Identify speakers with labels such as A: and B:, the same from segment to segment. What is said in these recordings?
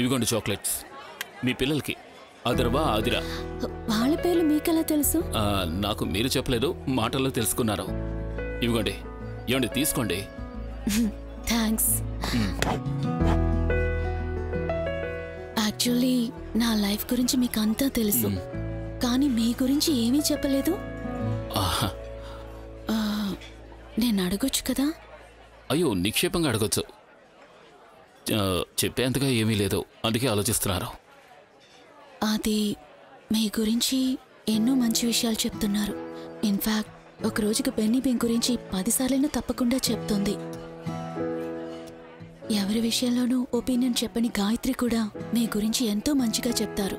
A: ఇవిగోండి chocolates మీ పిల్లలకి అదర్వా ఆదిరా
B: వాళ్ళ పేర్లు మీకెలా తెలుసు
A: ఆ, నాకు మీరు చెప్పలేదు మాటల్లో తెలుసుకున్నారు ఇవిగోండి ఏమండి తీసుకోండి
B: థ్యాంక్స్ యాక్చువల్లీ నా లైఫ్ గురించి మీకు అంతా తెలుసు కానీ మీ గురించి ఏమీ చెప్పలేదు
A: ఆహా.
B: ఆ, నేను అడగొచ్చు కదా
A: అయ్యో నిక్షేపంగా అడగొచ్చు ఆ, చెప్పేంతగా ఏమీ లేదు అందుకే ఆలోచిస్తున్నారు
B: అది మీ గురించి ఎన్నో మంచి విషయాలు చెప్తున్నారు ఇన్ఫాక్ట్ ఒక రోజుకి బెన్నీ బెన్ గురించి పదిసార్లైనా తప్పకుండా చెప్తుంది ఎవరి విషయంలోనూ ఒపీనియన్ చెప్పని గాయత్రి కూడా మీ గురించి ఎంతో మంచిగా చెప్తారు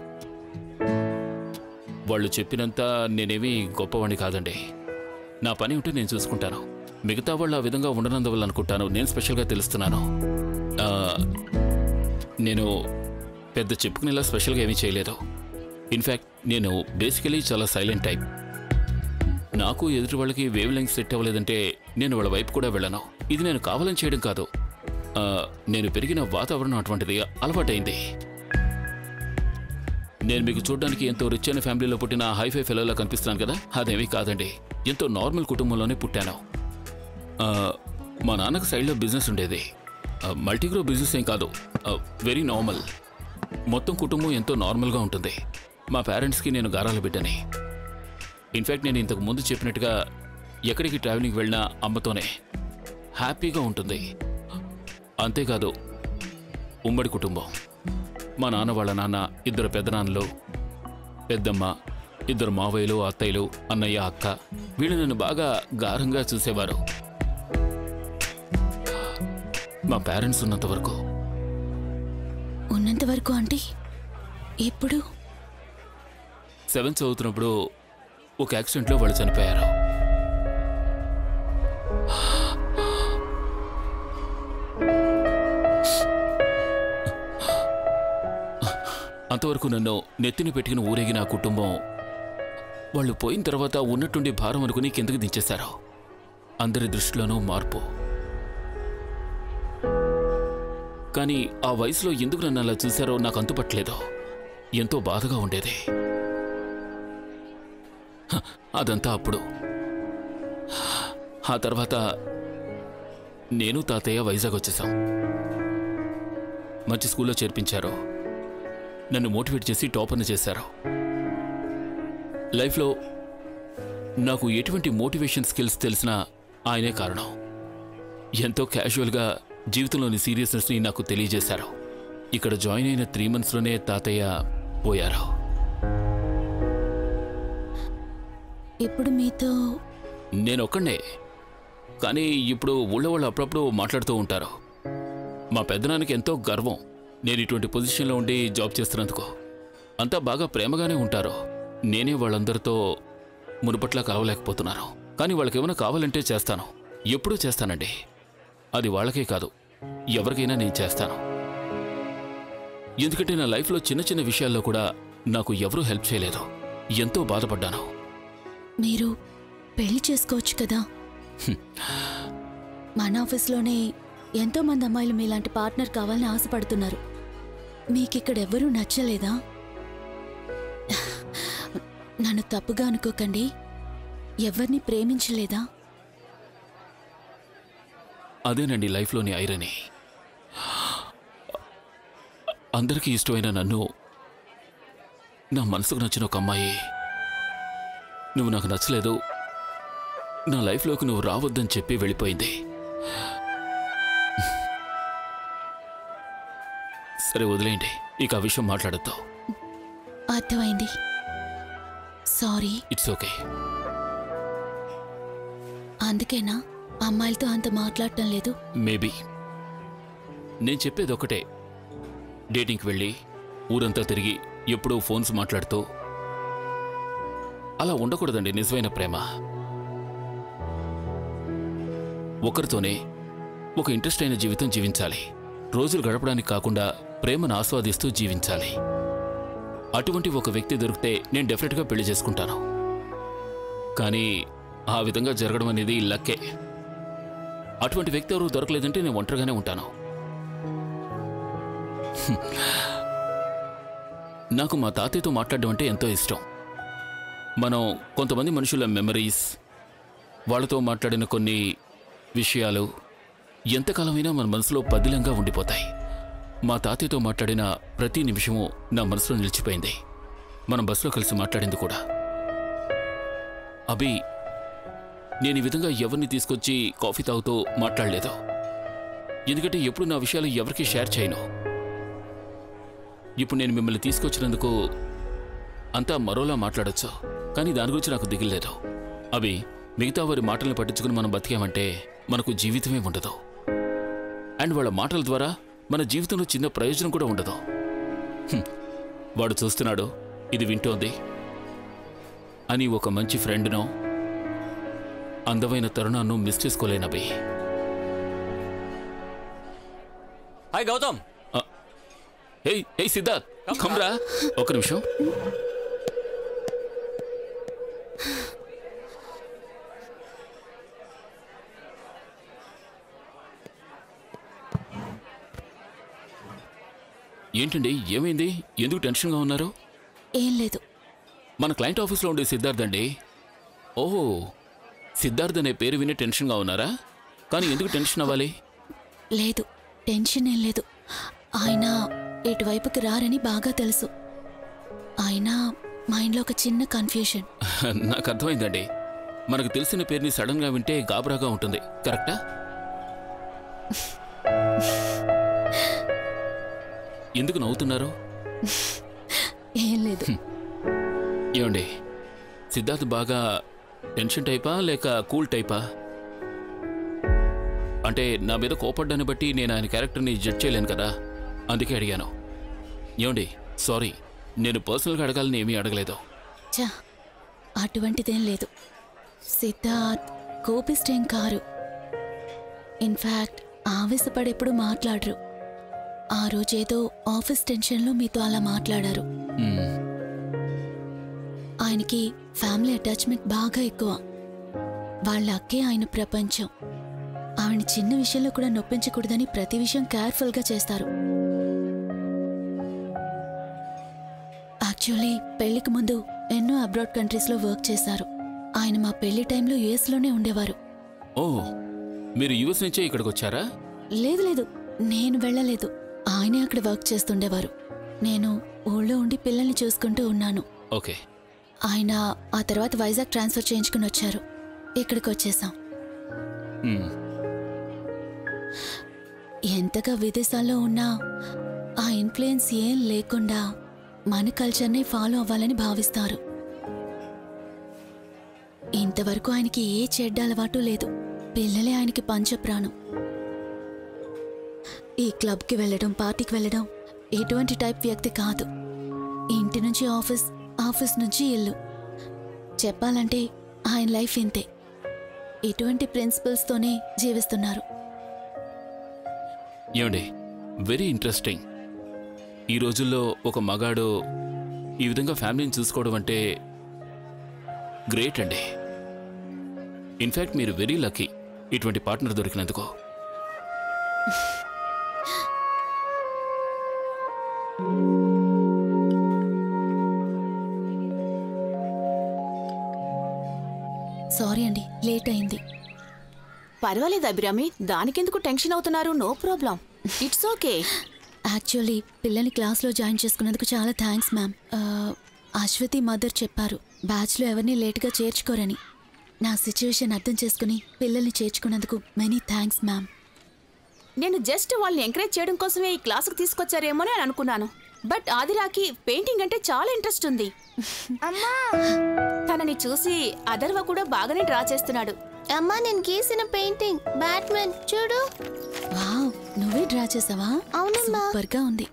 A: వాళ్ళు చెప్పినంత నేనేమీ గొప్పవాణ్ణి కాదండి నా పని ఉంటే నేను చూసుకుంటాను మిగతా వాళ్ళు ఆ విధంగా ఉండనందువల్ల అనుకుంటాను నేను స్పెషల్గా తెలుస్తున్నాను ఆ, నేను పెద్ద చెప్పుకునేలా స్పెషల్గా ఏమీ చేయలేదు ఇన్ఫ్యాక్ట్ నేను బేసికలీ చాలా సైలెంట్ టైప్ నాకు ఎదుటి వాళ్ళకి వేవ్ లెంగ్త్ సెట్ అవ్వలేదంటే నేను వాళ్ళ వైపు కూడా వెళ్ళను ఇది నేను కావాలని చేయడం కాదు ఆ, నేను పెరిగిన వాతావరణం అటువంటిది అలవాటైంది నేను మీకు చూడడానికి ఎంతో రిచ్ అయిన ఫ్యామిలీలో పుట్టిన హైఫై ఫెలోలా కనిపిస్తున్నాను కదా అదేమీ కాదండి ఎంతో నార్మల్ కుటుంబంలోనే పుట్టాను ఆ, మా నాన్నకు సైడ్లో బిజినెస్ ఉండేది ఆ, మల్టీగ్రో బిజినెస్ ఏం కాదు ఆ, వెరీ నార్మల్ మొత్తం కుటుంబం ఎంతో నార్మల్గా ఉంటుంది మా పేరెంట్స్కి నేను గారాలు బిడ్డని ఇన్ఫ్యాక్ట్ నేను ఇంతకు ముందు చెప్పినట్టుగా ఎక్కడికి ట్రావెలింగ్ వెళ్ళినా అమ్మతోనే హ్యాపీగా ఉంటుంది అంతేకాదు ఉమ్మడి కుటుంబం మా నాన్న వాళ్ళ నాన్న ఇద్దరు పెద్దనాన్నలు పెద్దమ్మ ఇద్దరు మావయ్యలు అత్తయ్యలు అన్నయ్య అక్క వీళ్ళు నన్ను బాగా గారంగా చూసేవారు మా పేరెంట్స్ ఉన్నంత వరకు
B: ఉన్నంత వరకు అంటే ఇప్పుడు
A: సెవెంత్ చదువుతున్నప్పుడు ఒక యాక్సిడెంట్లో వాళ్ళు చనిపోయారు అంతవరకు నన్ను నెత్తిన పెట్టుకుని ఊరేగిన ఆ కుటుంబం వాళ్ళు పోయిన తర్వాత ఉన్నట్టుండి భారం అనుకుని కిందకి దించేశారు అందరి దృష్టిలోనూ మార్పు కానీ ఆ వయసులో ఎందుకు నన్ను అలా చూశారో నాకు అంతుపట్టలేదు ఎంతో బాధగా ఉండేది హ, అదంతా అప్పుడు ఆ తర్వాత నేను తాతయ్య వైజాగ్ వచ్చేసాం మంచి స్కూల్లో చేర్పించారు నన్ను మోటివేట్ చేసి టాపర్ని చేశారు లైఫ్లో నాకు ఎటువంటి మోటివేషన్ స్కిల్స్ తెలిసినా ఆయనే కారణం ఎంతో క్యాజువల్గా జీవితంలోని సీరియస్నెస్ని నాకు తెలియజేశారు ఇక్కడ జాయిన్ అయిన త్రీ మంత్స్లోనే తాతయ్య పోయారు
B: ఇప్పుడు మీతో
A: నేను ఒక్కడే కానీ ఇప్పుడు ఊళ్ళో వాళ్ళు అప్పుడప్పుడు మాట్లాడుతూ ఉంటారు మా పెద్దనాన్నకి ఎంతో గర్వం నేను ఇటువంటి పొజిషన్లో ఉండి జాబ్ చేస్తున్నందుకు అంతా బాగా ప్రేమగానే ఉంటారు నేనే వాళ్ళందరితో మునుపట్లా కలవలేకపోతున్నాను కానీ వాళ్ళకి ఏమైనా కావాలంటే చేస్తాను ఎప్పుడూ చేస్తానండి అది వాళ్ళకే కాదు ఎవరికైనా నేను చేస్తాను ఎందుకంటే నా లైఫ్లో చిన్న చిన్న విషయాల్లో కూడా నాకు ఎవరూ హెల్ప్ చేయలేదు ఎంతో బాధపడ్డాను
B: మీరు పెళ్లి చేసుకోవచ్చు కదా మన ఆఫీస్లోనే ఎంతో మంది అమ్మాయిలు మీలాంటి పార్ట్నర్ కావాలని ఆశపడుతున్నారు మీకిక్కడ ఎవరూ నచ్చలేదా నన్ను తప్పుగా అనుకోకండి ఎవరిని ప్రేమించలేదా
A: అదేనండి లైఫ్లోని ఐరని అందరికీ ఇష్టమైన నన్ను నా మనసుకు నచ్చిన ఒక అమ్మాయి నువ్వు నాకు నచ్చలేదు నా లైఫ్లోకి నువ్వు రావద్దని చెప్పి వెళ్ళిపోయింది సరే వదిలేయండి ఇక ఆ విషయం మాట్లాడద్దు
B: అర్థమైంది సారీ
A: ఇట్స్ ఓకే
B: అందుకేనా అమ్మాయిలతో అంత మాట్లాడటం లేదు
A: మేబీ నేను చెప్పేది ఒకటే డేటింగ్కి వెళ్ళి ఊరంతా తిరిగి ఎప్పుడూ ఫోన్స్ మాట్లాడుతూ అలా ఉండకూడదండి నిజమైన ప్రేమ ఒకరితోనే ఒక ఇంట్రెస్ట్ అయిన జీవితం జీవించాలి రోజులు గడపడానికి కాకుండా ప్రేమను ఆస్వాదిస్తూ జీవించాలి అటువంటి ఒక వ్యక్తి దొరికితే నేను డెఫినెట్గా పెళ్లి చేసుకుంటాను కానీ ఆ విధంగా జరగడం అనేది లక్కే అటువంటి వ్యక్తి ఎవరు దొరకలేదంటే నేను ఒంటరిగానే ఉంటాను నాకు మా తాతయ్యతో మాట్లాడడం అంటే ఎంతో ఇష్టం మనం కొంతమంది మనుషుల మెమరీస్ వాళ్ళతో మాట్లాడిన కొన్ని విషయాలు ఎంతకాలమైనా మన మనసులో పదిలంగా ఉండిపోతాయి మా తాతయ్యతో మాట్లాడిన ప్రతి నిమిషము నా మనసులో నిలిచిపోయింది మనం బస్సులో కలిసి మాట్లాడింది కూడా అభి నేను ఈ విధంగా ఎవరిని తీసుకొచ్చి కాఫీ తాగుతూ మాట్లాడలేదు ఎందుకంటే ఎప్పుడు నా విషయాలు ఎవరికీ షేర్ చేయను ఇప్పుడు నేను మిమ్మల్ని తీసుకొచ్చినందుకు అంతా మరోలా మాట్లాడొచ్చు కానీ దాని గురించి నాకు దిగులేదు అవి మిగతా వారి మాటలను పట్టించుకుని మనం బతికామంటే మనకు జీవితమే ఉండదు అండ్ వాళ్ళ మాటల ద్వారా మన జీవితంలో చిన్న ప్రయోజనం కూడా ఉండదు హ్మ్. వాడు చూస్తున్నాడు ఇది వింటోంది అని ఒక మంచి ఫ్రెండ్నో అందమైన తరుణాన్ని మిస్ చేసుకోలేనవి
C: హాయ్ గౌతమ్
A: ఏయ్ ఏయ్ సిద్ధార్థ్ కమ్రా ఒక నిమిషం ఏంటండి ఏమైంది ఎందుకు టెన్షన్గా ఉన్నారు
B: ఏం లేదు
A: మన క్లయింట్ ఆఫీస్లో ఉండే సిద్ధార్థ్ అండి ఓహో సిద్ధార్థ్ అనే పేరు విని టెన్షన్గా ఉన్నారా కానీ ఎందుకు టెన్షన్ అవ్వాలి
B: లేదు టెన్షన్ ఏం లేదు ఆయన ఇటువైపుకి రారని బాగా తెలుసు ఆయన మైండ్లో ఒక చిన్న కన్ఫ్యూషన్
A: నాకు అర్థమైందండి మనకు తెలిసిన పేరుని సడన్గా వింటే గాబరాగా ఉంటుంది కరెక్టా ఎందుకు నవ్వుతున్నారు
B: ఏం లేదు
A: ఏమండి సిద్ధార్థ్ బాగా టెన్షన్ టైపా లేక కూల్ టైపా అంటే నా మీద కోపడ్డాన్ని బట్టి నేను ఆయన క్యారెక్టర్ని జడ్జ్ చేయలేను కదా అందుకే అడిగాను ఏమండి సారీ నేను పర్సనల్గా అడగాలని ఏమీ అడగలేదు
B: చా అటువంటిదేం లేదు సిద్ధార్థ్ కోపిస్టేం కారు ఇన్ఫ్యాక్ట్ ఆవేశపడెప్పుడు మాట్లాడరు ఆ రోజేదో ఆఫీస్ టెన్షన్లో మీతో అలా మాట్లాడారు
A: మ్మ్.
B: ఆయనకి ఫ్యామిలీ అటాచ్మెంట్ బాగా ఎక్కువ వాళ్ళ అక్కే ఆయన ప్రపంచం ఆవిడ చిన్న విషయంలో కూడా నొప్పించకూడదని ప్రతి విషయం కేర్ఫుల్గా చేస్తారు యాక్చువల్లీ పెళ్లికి ముందు ఎన్నో అబ్రాడ్ కంట్రీస్లో వర్క్ చేశారు ఆయన మా పెళ్లి టైంలో యుఎస్లోనే ఉండేవారు
A: ఓ మీరు యుఎస్ నుంచే ఇక్కడికి వచ్చారా
B: లేదు లేదు నేను వెళ్ళలేదు ఆయనే అక్కడ వర్క్ చేస్తుండేవారు నేను ఊళ్ళో ఉండి పిల్లల్ని చూసుకుంటూ ఉన్నాను
A: ఓకే
B: ఆయన ఆ తర్వాత వైజాగ్ ట్రాన్స్ఫర్ చేయించుకుని వచ్చారు ఇక్కడికి వచ్చేసాం
A: మ్మ్.
B: ఎంతగా విదేశాల్లో ఉన్నా ఆ ఇన్ఫ్లుయెన్స్ ఏం లేకుండా మన కల్చర్నే ఫాలో అవ్వాలని భావిస్తారు ఇంతవరకు ఆయనకి ఏ చెడ్డ అలవాటు లేదు పిల్లలే ఆయనకి పంచప్రాణం ఈ క్లబ్కి వెళ్ళడం పార్టీకి వెళ్ళడం ఎటువంటి టైప్ వ్యక్తి కాదు ఇంటి నుంచి ఆఫీస్ ఆఫీస్ నుంచి ఇల్లు చెప్పాలంటే ఆయన లైఫ్ ఇంతే ఇటువంటి ప్రిన్సిపల్స్తోనే జీవిస్తున్నారు
A: ఏమండి వెరీ ఇంట్రెస్టింగ్ ఈ రోజుల్లో ఒక మగాడు ఈ విధంగా ఫ్యామిలీని చూసుకోవడం అంటే గ్రేట్ అండి ఇన్ఫ్యాక్ట్ మీరు వెరీ లక్కీ ఇటువంటి పార్ట్నర్ దొరికినందుకు
B: సారీ అండి లేట్ అయింది
D: పర్వాలేదు అభిరామి దానికెందుకు టెన్షన్ అవుతున్నారు no problem it's okay
B: actually పిల్లల్ని క్లాస్లో జాయిన్ చేసుకున్నందుకు చాలా థ్యాంక్స్ మ్యామ్ ఆ, అశ్వతి మదర్ చెప్పారు బ్యాచ్లో ఎవరిని లేట్గా చేర్చుకోరని నా సిచ్యువేషన్ అర్థం చేసుకుని పిల్లల్ని చేర్చుకున్నందుకు మెనీ థ్యాంక్స్ మ్యామ్
D: నేను జస్ట్ వాళ్ళని ఎంకరేజ్ చేయడం కోసమే ఈ క్లాసుకు తీసుకొచ్చారేమో అని అనుకున్నాను బట్ ఆదిరాకి పెయింటింగ్ అంటే చాలా ఇంట్రెస్ట్ ఉంది
E: అమ్మా
D: తనని చూసి అదర్వ కూడా బాగానే డ్రా చేస్తున్నాడు
E: అమ్మా నేను గీసిన పెయింటింగ్ బ్యాట్మెన్ చూడు
B: వావ్ నువ్వే డ్రా చేసావా
E: అవునమ్మా.
B: సూపర్ గా ఉంది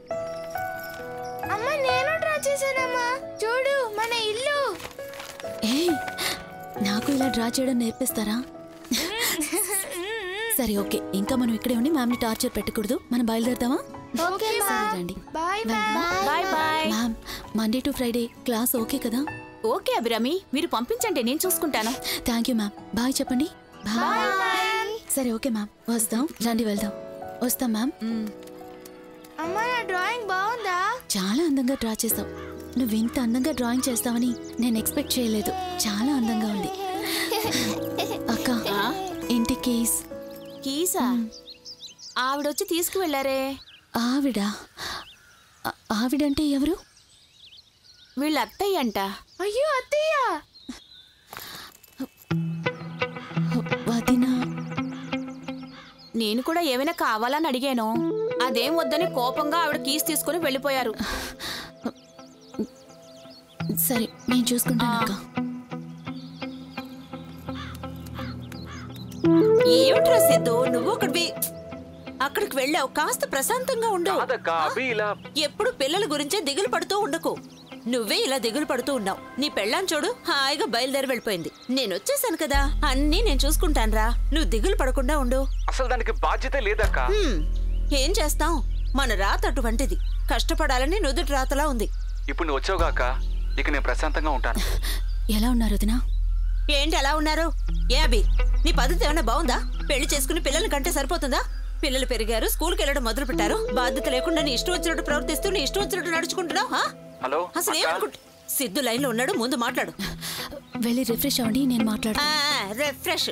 E: అమ్మా నేను డ్రా చేశానమ్మా చూడు మన ఇల్లు
B: ఏయ్ నాకు ఇలా డ్రా చేయడం నేర్పిస్తారా సరే ఓకే ఇంకా మనం ఇక్కడే ఉండి మ్యామ్ని టార్చర్ పెట్టకూడదు మనం బయలుదేరదామా
E: ఓకే
B: సరే రండి
E: బాయ్
B: వెళ్దాం.
D: Bye bye
B: ma'am Monday to Friday class okay కదా
D: ఓకే అభిరామి మీరు పంపించండి నేను చూసుకుంటాను
B: థ్యాంక్ యూ మ్యామ్ బాయ్ చెప్పండి బాయ్ సరే ఓకే మ్యామ్ వస్తాం రండి వెళ్దాం వస్తాం మ్యామ్
E: అమ్మ నా డ్రాయింగ్ బాగుందా
B: చాలా అందంగా డ్రా చేసావు నువ్వు ఇంత అందంగా డ్రాయింగ్ చేస్తావని నేను ఎక్స్పెక్ట్ చేయలేదు చాలా అందంగా ఉంది అక్క
D: ఆ?
B: ఇంటి కేస్
D: కీసా ఆవిడొచ్చి తీసుకువెళ్ళారే
B: ఆవిడ ఆ- ఆవిడంటే ఎవరు
D: వీళ్ళ అత్తయ్య అంట
E: అయ్యో అత్తయ్య
B: వదిన
D: నేను కూడా ఏమైనా కావాలని అడిగాను అదేం వద్దని కోపంగా ఆవిడ కీస్ తీసుకుని వెళ్ళిపోయారు
B: సరే నేను చూసుకుంటాను అక్క
F: ఏమిట్రా సిద్ధు నువ్వు అక్కడివి అక్కడికి వెళ్ళావు కాస్త ప్రశాంతంగా ఉండు ఎప్పుడు పిల్లల గురించే దిగులు పడుతూ ఉండకు నువ్వే ఇలా దిగులు పడుతూ ఉన్నావు నీ పెళ్ళాం చూడు హాయిగా బయలుదేరి వెళ్ళిపోయింది నేను వచ్చేసాను కదా అన్నీ నేను చూసుకుంటానురా నువ్వు దిగులు పడకుండా ఉండు
G: అసలు దానికి బాధ్యత లేదక్క
F: హ్మ్, ఏం చేస్తాం మన రాత అటువంటిది కష్టపడాలని నుదుటి రాతలా ఉంది
G: ఇప్పుడు నువ్వు వచ్చావుగా అక్క ఇక నేను ప్రశాంతంగా ఉంటాను
B: ఎలా ఉన్నారు వదినా
F: ఏంటి అలా ఉన్నారు ఏ అభి నీ పద్ధతి ఏమైనా బాగుందా పెళ్లి చేసుకుని పిల్లల్ని కంటే సరిపోతుందా పిల్లలు పెరిగారు స్కూల్కి వెళ్ళడం మొదలు పెట్టారు బాధ్యత లేకుండా నీ ఇష్టం వచ్చినట్టు ప్రవర్తిస్తూ నీ ఇష్టం వచ్చినట్టు నడుచుకుంటున్నావు హా?
G: హలో
F: అసలు
G: అక్క?
F: ఏమనుకుంటు సిద్ధు లైన్ లో ఉన్నాడు ముందు మాట్లాడు
B: వెళ్ళి రిఫ్రెష్ అవ్వండి నేను మాట్లాడతాను
F: రిఫ్రెష్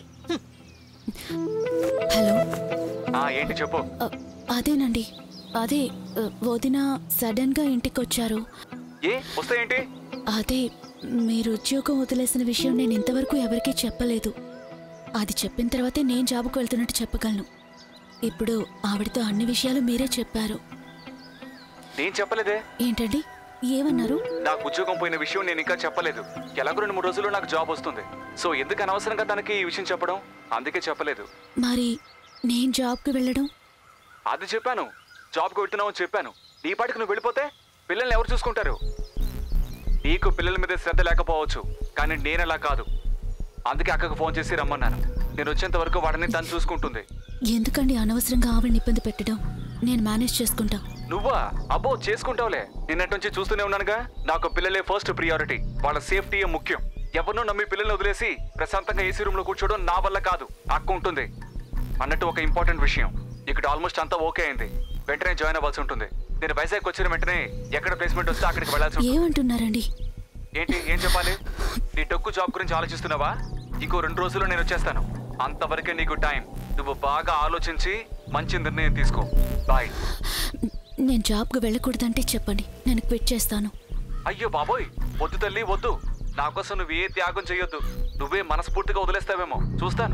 B: హలో
G: ఆ, ఏంటి చెప్పు
B: అ, అదేనండి అదే అ, వదిన సడన్ గా ఇంటికి వచ్చారు
G: ఏ వస్తే ఏంటి
B: అదే మీరు ఉద్యోగం వదిలేసిన విషయం నేను ఇంతవరకు ఎవరికీ చెప్పలేదు అది చెప్పిన తర్వాతే నేను జాబుకు వెళ్తున్నట్టు చెప్పగలను ఇప్పుడు ఆవిడతో అన్ని విషయాలు మీరే చెప్పారు
G: నేను చెప్పలేదే
B: ఏంటండి ఏమన్నారు
G: నాకు ఉద్యోగం పోయిన విషయం నేను ఇంకా చెప్పలేదు ఎలాగో రెండు మూడు రోజుల్లో నాకు జాబ్ వస్తుంది సో ఎందుకు అనవసరంగా తనకి ఈ విషయం చెప్పడం అందుకే చెప్పలేదు
B: మరి నేను జాబ్కి వెళ్ళడం
G: అది చెప్పాను జాబ్కి వెళ్తున్నావు అని చెప్పాను నీ పాటికి నువ్వు వెళ్ళిపోతే పిల్లల్ని ఎవరు చూసుకుంటారు నీకు పిల్లల మీద శ్రద్ధ లేకపోవచ్చు కానీ నేను అలా కాదు అందుకే అక్కకు ఫోన్ చేసి రమ్మన్నాను నేను వచ్చేంత వరకు వాడిని తను చూసుకుంటుంది
B: ఎందుకండి అనవసరంగా ఆవిడని ఇబ్బంది పెట్టడం నేను మేనేజ్ చేసుకుంటా
G: నువ్వా అబ్బో చేసుకుంటావులే నిన్నటి నుంచి చూస్తూనే ఉన్నానుగా నాకు పిల్లలే ఫస్ట్ ప్రియారిటీ వాళ్ళ సేఫ్టీ ముఖ్యం ఎవరినో నమ్మి పిల్లల్ని వదిలేసి ప్రశాంతంగా ఏసీ రూమ్ లో కూర్చోవడం నా వల్ల కాదు అక్క ఉంటుంది అన్నట్టు ఒక ఇంపార్టెంట్ విషయం ఇక్కడ ఆల్మోస్ట్ అంతా ఓకే అయింది వెంటనే జాయిన్ అవ్వాల్సి ఉంటుంది నేను వైజాగ్ వచ్చిన వెంటనే ఎక్కడ ప్లేస్మెంట్ వస్తే అక్కడికి వెళ్ళాల్సి ఉంటుంది
B: ఏమంటున్నారండి
G: ఏంటి ఏం చెప్పాలి నీ టొక్కు జాబ్ గురించి ఆలోచిస్తున్నావా ఇంకో రెండు రోజుల్లో నేను వచ్చేస్తాను అంతవరకే నీకు టైం నువ్వు బాగా ఆలోచించి మంచి నిర్ణయం తీసుకో బాయ్
B: నేను జాబ్కి వెళ్ళకూడదంటే చెప్పండి నేను క్విట్ చేస్తాను
G: అయ్యో బాబోయ్ వద్దు తల్లి వద్దు నా కోసం నువ్వు ఏ త్యాగం చేయొద్దు నువ్వే మనస్ఫూర్తిగా వదిలేస్తావేమో చూస్తాను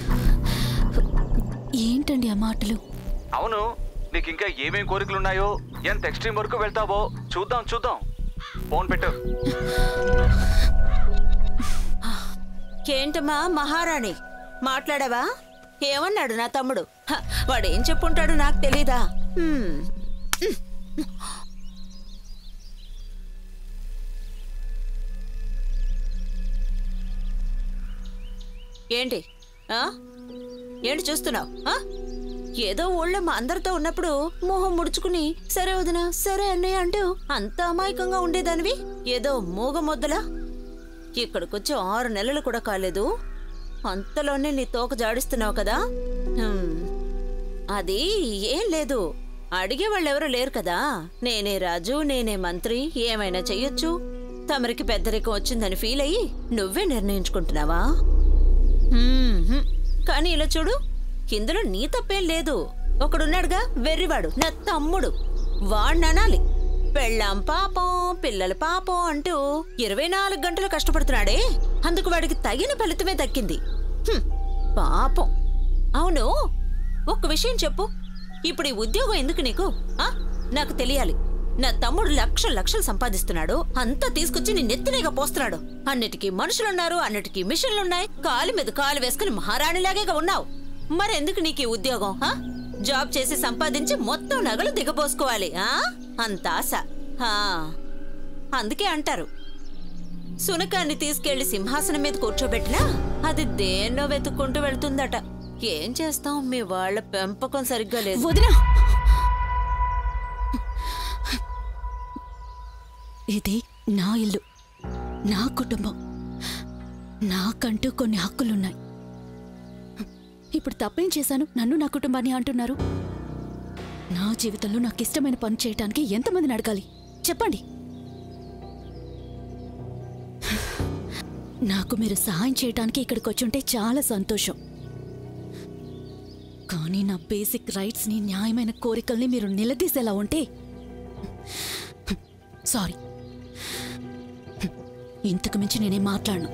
B: ఏంటండి ఆ మాటలు
G: అవును నీకు ఇంకా ఏమేం కోరికలు ఉన్నాయో ఎంత ఎక్స్ట్రీమ్ వరకు వెళ్తావో చూద్దాం చూద్దాం ఫోన్ పెట్టు
F: ఏంటమ్మా మహారాణి మాట్లాడావా ఏమన్నాడు నా తమ్ముడు హ, వాడేం చెప్పుంటాడు నాకు తెలీదా హ్మ్. ఏంటి ఆ? ఏంటి చూస్తున్నావు ఏదో ఊళ్ళో మా అందరితో ఉన్నప్పుడు మొహం ముడుచుకుని సరే వదినా సరే అన్నయ్య అంటూ అంత అమాయకంగా ఉండేదానివి ఏదో మూగ మొద్దలా ఇక్కడికొచ్చి ఆరు నెలలు కూడా కాలేదు అంతలోనే నీ తోక జాడిస్తున్నావు కదా హ్మ్. అది ఏం లేదు అడిగే వాళ్ళెవరూ లేరు కదా నేనే రాజు నేనే మంత్రి ఏమైనా చెయ్యొచ్చు తమరికి పెద్దరికం వచ్చిందని ఫీల్ అయ్యి నువ్వే నిర్ణయించుకుంటున్నావా హ్మ్, హ్మ్. కానీ ఇలా చూడు ఇందులో నీ తప్పేం లేదు ఒకడున్నాడుగా వెర్రివాడు నా తమ్ముడు వాణ్ణనాలి పెళ్ళాం పాపం పిల్లల పాపం అంటూ ఇరవై నాలుగు గంటలు కష్టపడుతున్నాడే అందుకు వాడికి తగిన ఫలితమే దక్కింది హ్మ్, పాపం అవును ఒక్క విషయం చెప్పు ఇప్పుడు ఈ ఉద్యోగం ఎందుకు నీకు ఆ నాకు తెలియాలి నా తమ్ముడు లక్షలు లక్షలు సంపాదిస్తున్నాడు అంతా తీసుకొచ్చి నీ నెత్తినేగా పోస్తున్నాడు అన్నిటికీ మనుషులున్నారు అన్నిటికీ మిషన్లున్నాయి కాలు మీద కాలు వేసుకుని మహారాణిలాగేగా ఉన్నావు మరెందుకు నీకు ఈ ఉద్యోగం ఆ? జాబ్ చేసి సంపాదించి మొత్తం నగలు దిగబోసుకోవాలి ఆ అంత ఆశ ఆ. అందుకే అంటారు సునకాన్ని తీసుకెళ్లి సింహాసనం మీద కూర్చోబెట్టినా అది దేన్నో వెతుక్కుంటూ వెళ్తుందట ఏం చేస్తాం మీ వాళ్ళ పెంపకం సరిగ్గా లేదు
B: వదినా ఇది నా ఇల్లు నా కుటుంబం నాకంటూ కొన్ని హక్కులున్నాయి ఇప్పుడు తప్పేం చేశాను నన్ను నా కుటుంబాన్ని అంటున్నారు నా జీవితంలో నాకు ఇష్టమైన పని చేయటానికి ఎంతమందిని అడగాలి చెప్పండి నాకు మీరు సహాయం చేయటానికి ఇక్కడికి వచ్చుంటే చాలా సంతోషం కానీ నా బేసిక్ రైట్స్ని న్యాయమైన కోరికల్ని మీరు నిలదీసేలా ఉంటే సారీ ఇంతకు మించి నేనేం మాట్లాడను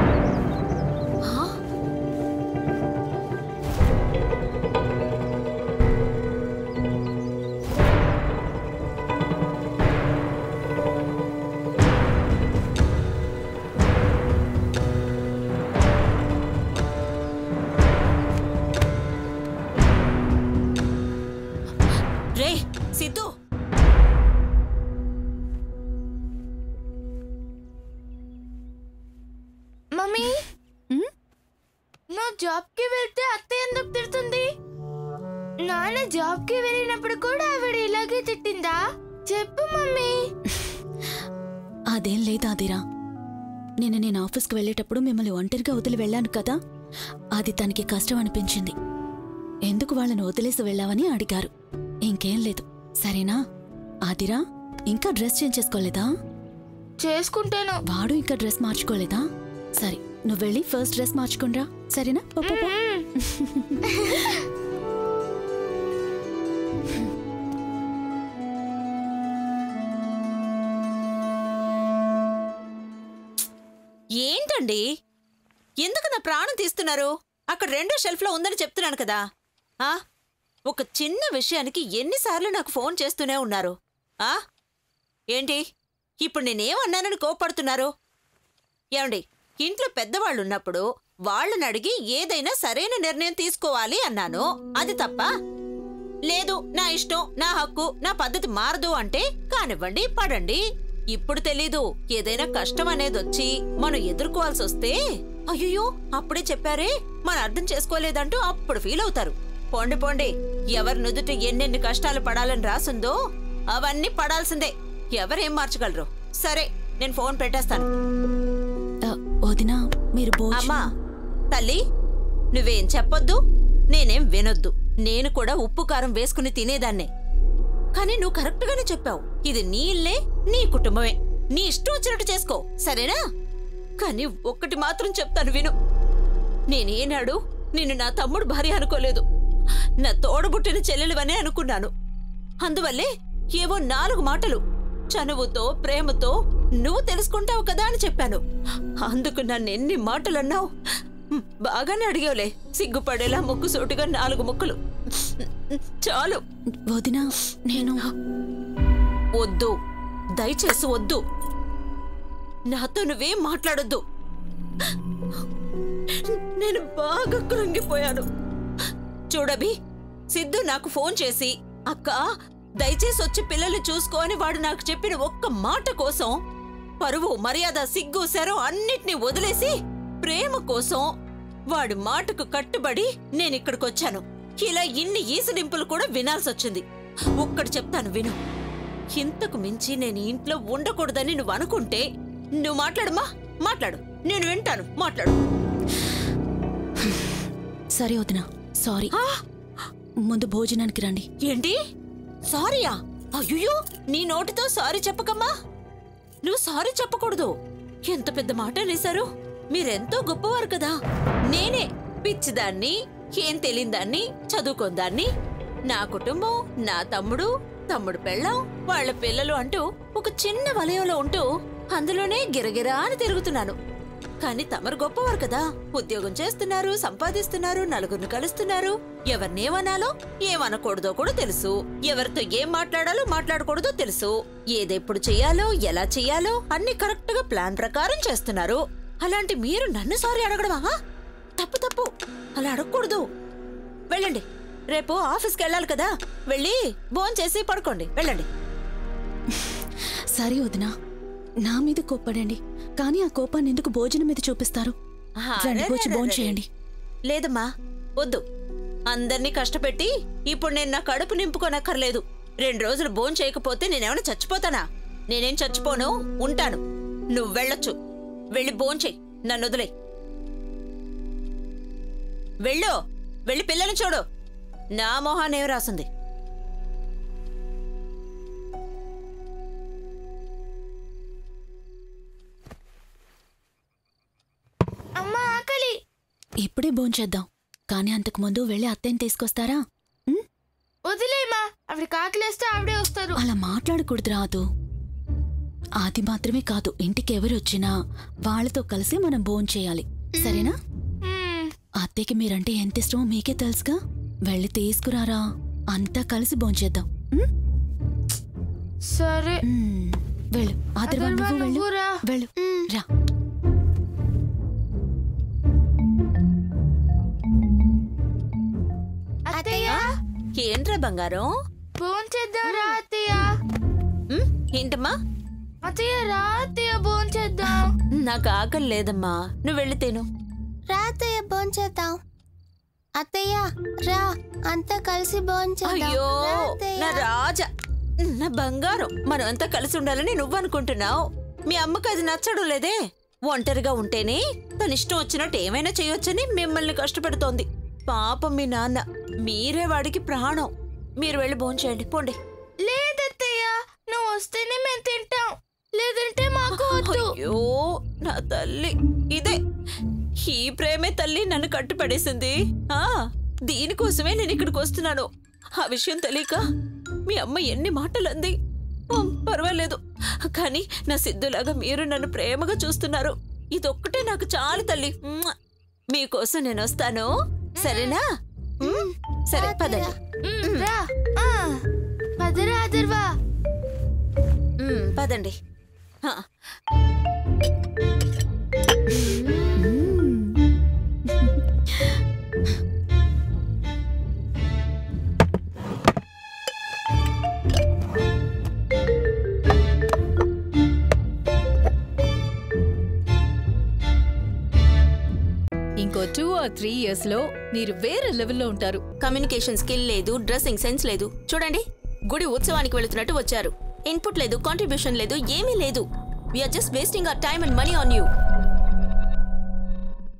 F: రే సిద్ధు
E: మమ్మీ నువ్వు జాబ్కి వెళ్తే అత్త ఎందుకు తిడుతుంది నాన్న జాబ్కి వెళ్ళినప్పుడు కూడా ఆవిడ ఇలాగే తిట్టిందా చెప్పు మమ్మీ
B: అదేం లేదా అదిరా నిన్న నేను ఆఫీస్కి వెళ్ళేటప్పుడు మిమ్మల్ని ఒంటరిగా వదిలి వెళ్ళాను కదా అది తనకి కష్టం అనిపించింది ఎందుకు వాళ్ళని వదిలేసి వెళ్ళావని అడిగారు ఇంకేం లేదు సరేనా ఆదిరా ఇంకా డ్రెస్ చేంజ్ చేసుకోలేదా
E: చేసుకుంటాను
B: వాడు ఇంకా డ్రెస్ మార్చుకోలేదా సరే నువ్వు వెళ్ళి ఫస్ట్ డ్రెస్ మార్చుకునిరా సరేనా పో, పో, పో.
F: ఏంటండి ఎందుకు నా ప్రాణం తీస్తున్నారు అక్కడ రెండో షెల్ఫ్లో ఉందని చెప్తున్నాను కదా ఆ ఒక చిన్న విషయానికి ఎన్నిసార్లు నాకు ఫోన్ చేస్తూనే ఉన్నారు ఆ ఏంటి ఇప్పుడు నేనేమన్నానని కోపడుతున్నారు ఏమండి ఇంట్లో పెద్దవాళ్ళు ఉన్నప్పుడు వాళ్ళని అడిగి ఏదైనా సరైన నిర్ణయం తీసుకోవాలి అన్నాను అది తప్ప లేదు నా ఇష్టం నా హక్కు నా పద్ధతి మారదు అంటే కానివ్వండి పడండి ఇప్పుడు తెలీదు ఏదైనా కష్టం అనేది వచ్చి మనం ఎదుర్కోవాల్సి వస్తే అయ్యో అప్పుడే చెప్పారే మనం అర్థం చేసుకోలేదంటూ అప్పుడు ఫీల్ అవుతారు పోండి పోండి ఎవరి నుదుట ఎన్నెన్ని కష్టాలు పడాలని రాసుందో అవన్నీ పడాల్సిందే ఎవరేం మార్చగలరు సరే నేను ఫోన్ పెట్టేస్తాను
B: ఆ, వదినా మీరు భోజనం
F: అమ్మా తల్లి నువ్వేం చెప్పొద్దు నేనేం వినొద్దు నేను కూడా ఉప్పు కారం వేసుకుని తినేదాన్నే కానీ నువ్వు కరెక్ట్గానే చెప్పావు ఇది నీ ఇల్లే నీ కుటుంబమే నీ ఇష్టం వచ్చినట్టు చేసుకో సరేనా కానీ ఒక్కటి మాత్రం చెప్తాను విను నేనేనాడు నిన్ను నా తమ్ముడు భార్య అనుకోలేదు నా తోడబుట్టిన చెల్లెలువనే అనుకున్నాను అందువల్లే ఏవో నాలుగు మాటలు చనువుతో ప్రేమతో నువ్వు తెలుసుకుంటావు కదా అని చెప్పాను అందుకు నన్ను ఎన్ని మాటలు అన్నావు హ్మ్, బాగానే అడిగావులే సిగ్గుపడేలా ముక్కు సూటిగా నాలుగు ముక్కలు చాలు
B: వదినా నేను
F: వద్దు దయచేసి వద్దు నాతో నువ్వేం మాట్లాడొద్దు నేను బాగా కృంగిపోయాను చూడబి సిద్ధు నాకు ఫోన్ చేసి అక్క దయచేసి వచ్చి పిల్లల్ని చూసుకో అని వాడు నాకు చెప్పిన ఒక్క మాట కోసం పరువు మర్యాద సిగ్గు శరం అన్నిటినీ వదిలేసి ప్రేమ కోసం వాడి మాటకు కట్టుబడి నేను ఇక్కడికొచ్చాను ఇలా ఇన్ని ఈసడింపులు కూడా వినాల్సొచ్చింది ఒక్కటి చెప్తాను విను ఇంతకు మించి నేను ఇంట్లో ఉండకూడదని నువ్వు అనుకుంటే నువ్వు మాట్లాడమ్మా మాట్లాడు నేను వింటాను మాట్లాడు
B: సరే వదినా సారీ
F: ఆ,
B: ముందు భోజనానికి రండి
F: ఏంటి సారీయా అయ్యో నీ నోటితో సారీ చెప్పకమ్మా నువ్వు సారీ చెప్పకూడదు ఎంత పెద్ద మాట అనేశారు మీరెంతో గొప్పవారు కదా నేనే పిచ్చిదాన్ని ఏం తెలియదాన్ని చదువుకోందాన్ని నా కుటుంబం నా తమ్ముడు తమ్ముడు పెళ్ళం వాళ్ళ పిల్లలు అంటూ ఒక చిన్న వలయంలో ఉంటూ అందులోనే గిరగిరా అని తిరుగుతున్నాను కానీ తమరు గొప్పవారు కదా ఉద్యోగం చేస్తున్నారు సంపాదిస్తున్నారు నలుగురిని కలుస్తున్నారు ఎవరినేమనాలో ఏమనకూడదో కూడా తెలుసు ఎవరితో ఏం మాట్లాడాలో మాట్లాడకూడదో తెలుసు ఏదెప్పుడు చెయ్యాలో ఎలా చెయ్యాలో అన్ని కరెక్ట్ గా ప్లాన్ ప్రకారం చేస్తున్నారు అలాంటి మీరు నన్ను సారీ అడగడమా తప్పు తప్పు అలా అడగకూడదు వెళ్ళండి రేపు ఆఫీస్కి వెళ్ళాలి కదా వెళ్ళి భోంచేసి పడుకోండి వెళ్ళండి
B: సరే వదినా నా మీద కోప్పడండి కానీ ఆ కోపాన్ని ఎందుకు భోజనం మీద చూపిస్తారు రండి వచ్చి భోజనం చేయండి
F: లేదమ్మా వద్దు అందర్నీ కష్టపెట్టి ఇప్పుడు నేను నా కడుపు నింపుకోనక్కర్లేదు రెండు రోజులు భోం చేయకపోతే నేనేమైనా చచ్చిపోతానా నేనేం చచ్చిపోను ఉంటాను నువ్వు వెళ్ళొచ్చు వెళ్ళి భోంచేయి నన్ను వదిలే వెళ్ళు వెళ్ళి పిల్లని చూడు నా మొహాన్ని ఏం రాసింది
B: ఇప్పుడే భోంచేద్దాం కానీ అంతకుముందు వెళ్ళి అత్తయ్యని తీసుకొస్తారా ఉం?
E: వదిలేమా ఆవిడ కాకలేస్తే ఆవిడే వస్తారు
B: అలా మాట్లాడకూడదు రాదు అది మాత్రమే కాదు ఇంటికి ఎవరు వచ్చినా వాళ్ళతో కలిసి మనం భోంచేయాలి సరేనా
E: మ్మ్.
B: అత్తయ్యకి మీరంటే ఎంత ఇష్టమో మీకే తెలుసుగా వెళ్ళి తీసుకురారా అంతా కలిసి భోంచేద్దాం ఉం?
E: సరే
B: ఉం. వెళ్ళు ఆదర్వా
E: అథర్వ,
B: నువ్వు వెళ్ళు
E: నువ్వు రా.
B: వెళ్ళు
E: మ్మ్.
B: రా
E: అత్తయ్య
F: ఏంట్రా బంగారం
E: భోంచేద్దాం రా అత్తయ్య
F: ఉమ్, ఏంటమ్మా
E: అత్తయ్య రా అత్తయ్య భోంచేద్దాం
F: నాకు ఆకలి లేదమ్మా నువ్వు వెళ్ళి తిను
E: రా అత్తయ్య భోంచేద్దాం అత్తయ్య రా అంతా కలిసి భోంచేద్దాం
F: అయ్యో
E: రా అత్తయ్య.
F: నా రాజా నా బంగారం మనం అంతా కలిసి ఉండాలని నువ్వు అనుకుంటున్నావు మీ అమ్మకి అది నచ్చడం లేదే ఒంటరిగా ఉంటేనే తన ఇష్టం వచ్చినట్టు ఏమైనా చేయొచ్చని మిమ్మల్ని కష్టపెడుతోంది పాపం మీ నాన్న మీరే వాడికి ప్రాణం మీరు వెళ్ళి భోంచేయండి పోండి
E: లేదత్తయ్య నువ్వు వస్తేనే మేము తింటాం లేదంటే మాకు వద్దు
F: అయ్యో నా తల్లి ఇదే ఈ ప్రేమే తల్లి నన్ను కట్టుపడేసింది ఆ దీనికోసమే నేను ఇక్కడికి వస్తున్నాను ఆ విషయం తెలియక మీ అమ్మ ఎన్ని మాటలు అంది ఓ, పర్వాలేదు కానీ నా సిద్ధులాగా మీరు నన్ను ప్రేమగా చూస్తున్నారు ఇదొక్కటే నాకు చాలు తల్లి మ్మ్. మీకోసం నేను వస్తాను సరేనా మ్మ్. సరే పదండి
E: మ్మ్, రా ఆ, పదరా అదర్వా
F: మ్మ్, పదండి ఆ,
H: ఇంకో టూ ఆర్ త్రీ ఇయర్స్ లో మీరు వేరే లెవెల్లో ఉంటారు
D: కమ్యూనికేషన్ స్కిల్ లేదు డ్రెస్సింగ్ సెన్స్ లేదు చూడండి గుడి ఉత్సవానికి వెళుతున్నట్టు వచ్చారు ఇన్పుట్ లేదు కాంట్రిబ్యూషన్ లేదు ఏమీ లేదు we're just wasting our time and money on you